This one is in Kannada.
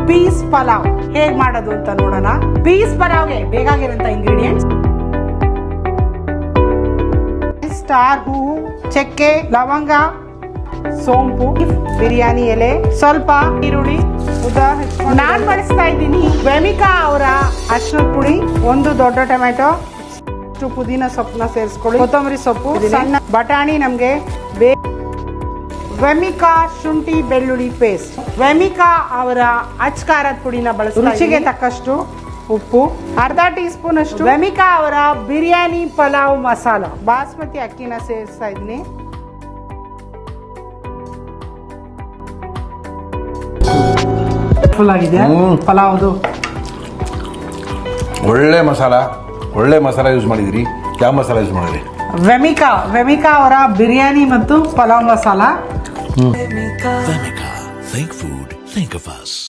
ಪೀಸ್ ಪಲಾವ್ ಹೇಗ್ ಮಾಡೋದು ಅಂತ ನೋಡೋಣ ಪೀಸ್ ಪಲಾವ್ಗೆ ಬೇಕಾಗಿರೋಂಥ ಇಂಗ್ರೀಡಿಯೆಂಟ್ಸ್ ಸ್ಟಾರ್ ಹೂವು ಚಕ್ಕೆ ಲವಂಗ ಸೋಂಪು ಬಿರಿಯಾನಿ ಎಲೆ ಸ್ವಲ್ಪ ಈರುಳ್ಳಿ ಉದ್ದ ಹೆಚ್ಚ್ಕೊಂಡು ನಾನ್ ಬಳಸ್ತಾ ಇದ್ದೀನಿ ವೆಮಿಕಾ ಅವರ ಅರ್ಶಿನದ ಪುಡಿ ಒಂದು ದೊಡ್ಡ ಟೊಮೆಟೊ ಇಷ್ಟು ಪುದೀನ ಸೊಪ್ಪನ್ನ ಸೇರಿಸ್ಕೊಳ್ಳಿ ಕೊತ್ತಂಬರಿ ಸೊಪ್ಪು ಸಣ್ಣ ಬಟಾಣಿ ನಮ್ಗೆ ಬೇ ವೆಮಿಕಾ ಶುಂಠಿ ಬೆಳ್ಳುಳ್ಳಿ ಪೇಸ್ಟ್ ವೆಮಿಕಾ ಅವರ ಅಚ್ಕಾರದ ಪುಡಿನ ಬಳಸಿ ರುಚಿಗೆ ತಕ್ಕಷ್ಟು ಉಪ್ಪು ಅರ್ಧ ಟೀ ಸ್ಪೂನ್ ಅಷ್ಟು ವೆಮಿಕಾ ಅವರ ಬಿರಿಯಾನಿ ಪಲಾವ್ ಮಸಾಲ ಬಾಸ್ಮತಿ ಅಕ್ಕಿನ ಸೇರಿಸ್ತಾ ಇದ್ದೀನಿ ಫುಲ್ ಆಗಿದೆ ಹ್ಮ್. ಪಲಾವ್ದು ಒಳ್ಳೆ ಮಸಾಲ ಒಳ್ಳೆ ಮಸಾಲ ಯೂಸ್ ಮಾಡಿದಿರಿ ಯಾವ ಮಸಾಲ ಯೂಸ್ ಮಾಡಿದ್ರಿ ವೆಮಿಕಾ ವೆಮಿಕಾ ಅವರ ಬಿರಿಯಾನಿ ಮತ್ತು pulao masala Vemica. Think food. Think of us.